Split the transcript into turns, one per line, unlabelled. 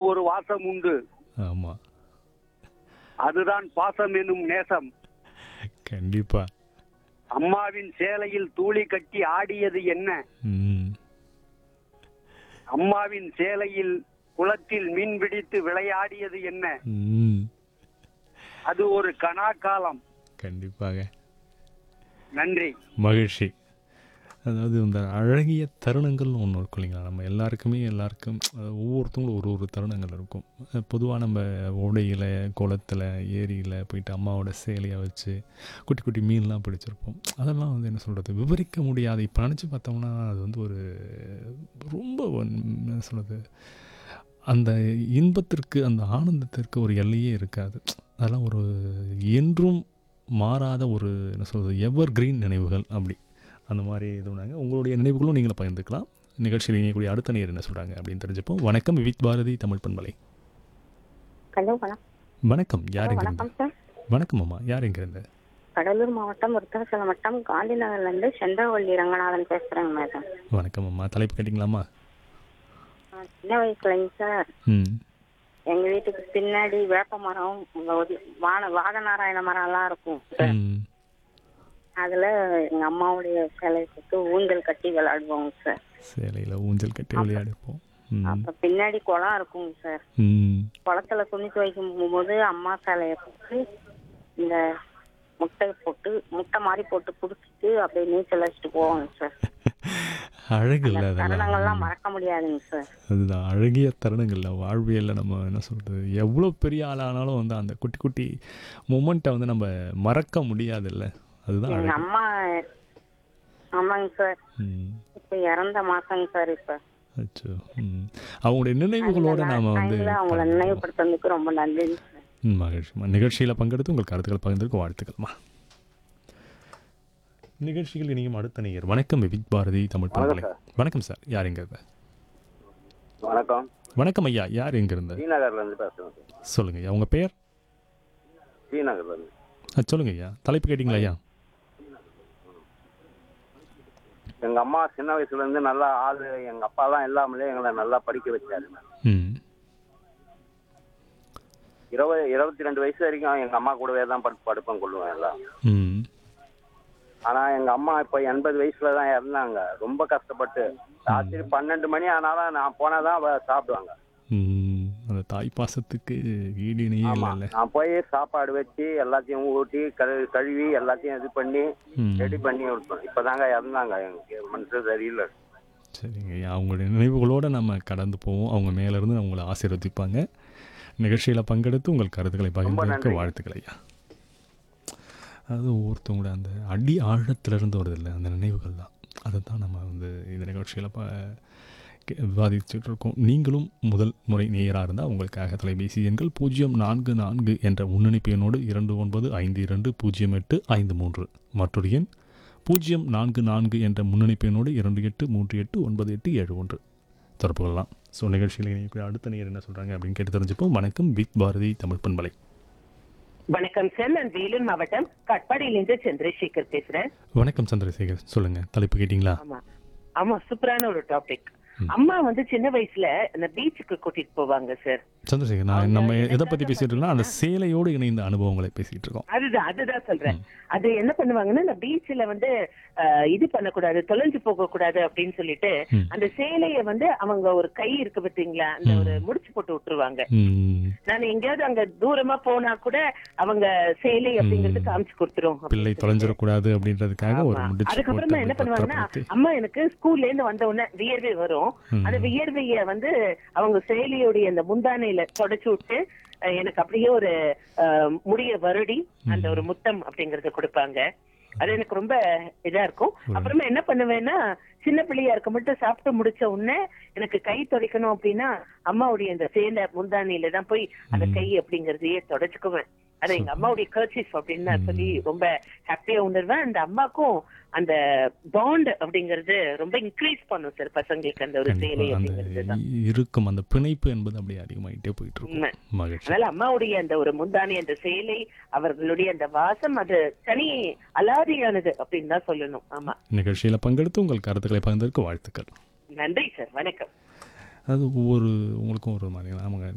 ஒரு வாசம் உண்டு
ஆமா
அதுதான் பாசம் எனும் நேசம்
கண்டிப்பா
அம்மாவின் சேலையில் தூளி கட்டி ஆடியது என்ன
ம்
அம்மாவின் சேலையில் குளத்தில் மீன் பிடித்து விளையாடியது என்ன
ம்
அது ஒரு கனாக்காலம்
கண்டிப்பாக
நன்றி
மகிழ்ச்சி அதாவது இந்த அழகிய தருணங்கள்னு ஒன்று இருக்கும் இல்லைங்களா நம்ம எல்லாருக்குமே எல்லாருக்கும் அஹ், ஒவ்வொருத்தவங்களும் ஒரு ஒரு தருணங்கள் இருக்கும் பொதுவாக நம்ம ஓடையில் குளத்தில் ஏரியில் போயிட்டு அம்மாவோட சேலையை வச்சு குட்டி குட்டி மீன்லாம் பிடிச்சிருப்போம் அதெல்லாம் வந்து என்ன சொல்கிறது விவரிக்க முடியாது இப்போ நினச்சி பார்த்தோம்னா அது வந்து ஒரு ரொம்ப ஒன்- என்ன சொல்கிறது அந்த இன்பத்திற்கு அந்த ஆனந்தத்திற்கு ஒரு எல்லையே இருக்காது அதெல்லாம் ஒரு என்றும் மாறாத ஒரு என்ன சொல்கிறது எவர் கிரீன் நினைவுகள் அப்படி அந்த மாதிரி இது பண்ணாங்க உங்களுடைய நினைவுகளும் நீங்களும் பகிர்ந்துக்கலாம் நிகழ்ச்சியில் இணையக்கூடிய அடுத்த நேர் என்ன சொல்கிறாங்க அப்படின்னு தெரிஞ்சுப்போம் வணக்கம் விவித் பாரதி தமிழ் பண்பலை
ஹலோ வணக்கம்
வணக்கம் யார் எங்க
வணக்கம் சார்
வணக்கம் அம்மா யார் எங்க இருந்து
கடலூர் மாவட்டம் விருத்தாசலம் வட்டம் காந்தி நகர்ல இருந்து செந்தாவள்ளி ரங்கநாதன் பேசுறேங்க மேடம்
வணக்கம் அம்மா தலைப்பு கேட்டிங்களாம்மா
ஆ, சின்ன வயசுலங்க சார்
ம்
எங்க வீட்டுக்கு பின்னாடி வேப்ப மரம் ஒரு வான வாகநாராயண மரம் எல்லாம் இருக்கும் சார்.
ம்
அதுல எங்க அம்மாவுடைய சிலை போட்டு ஊஞ்சல் கட்டி விளையாடுவோங்க சார்
சேலையில் ஊஞ்சல் கட்டி விளையாடிப்போம் ம்
அப்ப பின்னாடி குளம் இருக்குங்க சார்
ம்
குளத்துல துணி துவைக்கும் போகும்போது அம்மா சிலைய போட்டு இந்த முட்டை போட்டு முட்டை மாதிரி போட்டு குடிச்சிட்டு அப்படியே நீச்சல் அடிச்சுட்டு போவாங்க சார்
அழகு இல்லை
அந்த தருணங்கள்லாம்
அதெல்லாம்
மறக்க முடியாதுங்க சார்
அதுதான் அழகிய தருணங்கள்ல வாழ்வியலில் நம்ம என்ன சொல்கிறது எவ்வளோ பெரிய ஆளானாலும் வந்து அந்த குட்டி குட்டி மூமெண்ட்டை வந்து நம்ம மறக்க முடியாதுல்ல அதுதான்
எங்க
அழகு
அம்மா ஆமாங்க சார்
ம்
இப்ப இறந்த மாசங்க சார் இப்ப
அச்சோ ம் அவங்களுடைய நினைவுகளோட நாம் வந்து
டைம்ல அவங்கள நினைவுபடுத்துறதுக்கு ரொம்ப நன்றிங்க சார்
ம், மகிழ்ச்சிம்மா நிகழ்ச்சியில் பங்கெடுத்து உங்கள் கருத்துக்கள் பகிர்ந்ததுக்கு வாழ்த்துக்கள்மா நிகழ்ச்சிகள் இனியும் அடுத்த நேயர் வணக்கம் விபித் பாரதி தமிழ் பண்பலை வணக்கம் சார் யார் எங்க இருந்து
வணக்கம்
வணக்கம் ஐயா யார் எங்க இருந்து
ஸ்ரீநகர்ல இருந்து பேசுறேன் சார்
சொல்லுங்க ஐயா உங்க பெயர்
ஸ்ரீநகர்ல இருந்து
ஆ, சொல்லுங்க ஐயா தலைப்பு கேட்டிங்களா ஐயா
எங்க அம்மா சின்ன வயசுல இருந்து நல்லா ஆளு எங்க அப்பா தான் எல்லாமே எங்களை நல்லா படிக்க வச்சாரு
ம்
இருபது இருபத்தி ரெண்டு வயசு வரைக்கும் எங்க அம்மா கூடவே தான் படு படுப்பேன் கொள்ளுவேன் எல்லாம்
ம்
ஆனா எங்க அம்மா இப்ப எண்பது வயசுல தான் இறந்தாங்க ரொம்ப கஷ்டப்பட்டு ராத்திரி பன்னெண்டு மணி ஆனாலும் நான் போனாதான் அவ சாப்பிடுவாங்க
ம், அந்த தாய் பாசத்துக்கு ஈடு இணையே
ஆமா
இல்லைல்ல
நான் போய் சாப்பாடு வச்சு எல்லாத்தையும் ஊட்டி கழு கழுவி எல்லாத்தையும் இது பண்ணி
ம்
ரெடி பண்ணி விட்டோம் இப்பதாங்க இறந்தாங்க எனக்கு மனசு சரியில்லை
சரிங்க ஐயா அவங்களுடைய நினைவுகளோடு நம்ம கடந்து போவோம் அவங்க மேலேருந்து அவங்கள ஆசீர்வதிப்பாங்க நிகழ்ச்சியில் பங்கெடுத்து உங்கள் கருத்துக்களை பகிர்ந்ததற்கு
நன்றி.
வாழ்த்துக்கள் ஐயா அது ஒவ்வொருத்தவங்களோட அந்த அடி ஆழத்திலிருந்து வருது இல்லை அந்த நினைவுகள் தான் அதை தான் நம்ம வந்து இந்த நிகழ்ச்சியில் ப கே- விவாதிச்சுட்டு இருக்கோம் நீங்களும் முதல் முறை நேயராக இருந்தால் உங்களுக்காக தொலைபேசி எண்கள் பூஜ்ஜியம் நான்கு நான்கு என்ற முன்னணிப்பு எண்ணோடு இரண்டு ஒன்பது ஐந்து இரண்டு பூஜ்ஜியம் எட்டு ஐந்து மூன்று மற்றொரு எண் பூஜ்ஜியம் நான்கு நான்கு என்ற முன்னணிப்பு எண்ணோடு இரண்டு எட்டு மூன்று எட்டு ஒன்பது எட்டு ஏழு ஒன்று தொடர்பு கொள்ளலாம் ஸோ நிகழ்ச்சியில் இணையக்கூடிய அடுத்த நேயர் என்ன சொல்கிறாங்க அப்படின்னு கேட்டு தெரிஞ்சுப்போம் வணக்கம் வித் பாரதி தமிழ் பண்பலை
வணக்கம் சார் நான் வேலூர் மாவட்டம் கட்பாடியிலிருந்து சந்திரசேகர் பேசுறேன்
வணக்கம் சந்திரசேகர் சொல்லுங்கள் தலைப்பு கேட்டிங்களா
ஆமா ஆமா சூப்பரான ஒரு டாபிக் அம்மா வந்து சின்ன வயசுல இந்த பீச்சுக்கு கூட்டிட்டு போவாங்க சார்
சந்திரசேகர் நான் நம்ம எதை பற்றி பேசிகிட்டு இருக்கோம்னா அந்த சேலையோடு இணைந்த அனுபவங்களை பேசிகிட்டு இருக்கோம்
அதுதான் அதுதான் சொல்றேன் அது என்ன பண்ணுவாங்கன்னா இந்த பீச்ல வந்து அஹ், இது பண்ணக்கூடாது தொலைஞ்சு போக கூடாது அப்படின்னு சொல்லிட்டு
ம்.
அந்த சேலைய வந்து அவங்க ஒரு கை இருக்கு பாத்தீங்களா அந்த ஒரு முடிச்சு போட்டு விட்டுருவாங்க
ம்,
நான் எங்கேயாவது அங்க தூரமா போனா கூட அவங்க சேலை அப்படிங்கறது காமிச்சு கொடுத்துரும் அப்படின்னு
பிள்ளை
சொல்லிட்டு.
தொலைஞ்சிடக்கூடாது அப்படின்றதுக்காக ஒரு
ஆமா.
முடிச்சு
அதுக்கப்புறமா
போட்டு
என்ன
அப்படி
பண்ணுவாங்கன்னா
பத்திரப்படுத்தி
அம்மா எனக்கு ஸ்கூல்ல இருந்து வந்த உடனே வியர்வை வரும்
ம்.
அந்த வியர்வைய வந்து அவங்க செயலியோடைய அந்த முந்தானையில தொடச்சு விட்டு அஹ், எனக்கு அப்படியே ஒரு அஹ், முடிய வருடி அந்த ஒரு முத்தம் அப்படிங்கறத கொடுப்பாங்க அது எனக்கு ரொம்ப இதா இருக்கும் அப்புறமா என்ன பண்ணுவேன்னா சின்ன பிள்ளையா இருக்க மட்டும் சாப்பிட்டு முடிச்ச உடனே எனக்கு கை துடைக்கணும் அப்படின்னா அம்மாவுடைய அந்த சேலை முந்தானியில தான் போய் அந்த கை அப்படிங்கறதையே தொடச்சுக்குவேன் அது எங்க அம்மாவுடைய கர்ச்சிஃப் அப்படின்னு நான் சொல்லி ரொம்ப ஹாப்பியா உணர்வேன் அந்த அம்மாக்கும் அந்த பாண்ட் அப்படிங்கறது ரொம்ப இன்க்ரீஸ் பண்ணும் சார் பசங்களுக்கு அந்த ஒரு சேலை
கண்டிப்பா
அப்படிங்கிறது தான்
அந்த இருக்கும் அந்த பிணைப்பு என்பது அப்படியே அதிகமாயிட்டே போயிட்டு
உண்மை.
இருக்கும் மகிழ்ச்சி
அதனால அம்மாவுடைய அந்த ஒரு முந்தானி அந்த சேலை அவர்களுடைய அந்த வாசம் அது தனி அலாதியானது அப்படின்னு தான் சொல்லணும் ஆமா
நிகழ்ச்சியில் பங்கெடுத்து உங்கள் கருத்துக்களை பகிர்ந்ததற்கு வாழ்த்துக்கள்
நன்றி சார் வணக்கம்
அது ஒவ்வொரு உங்களுக்கும் ஒரு மாதிரி அவங்க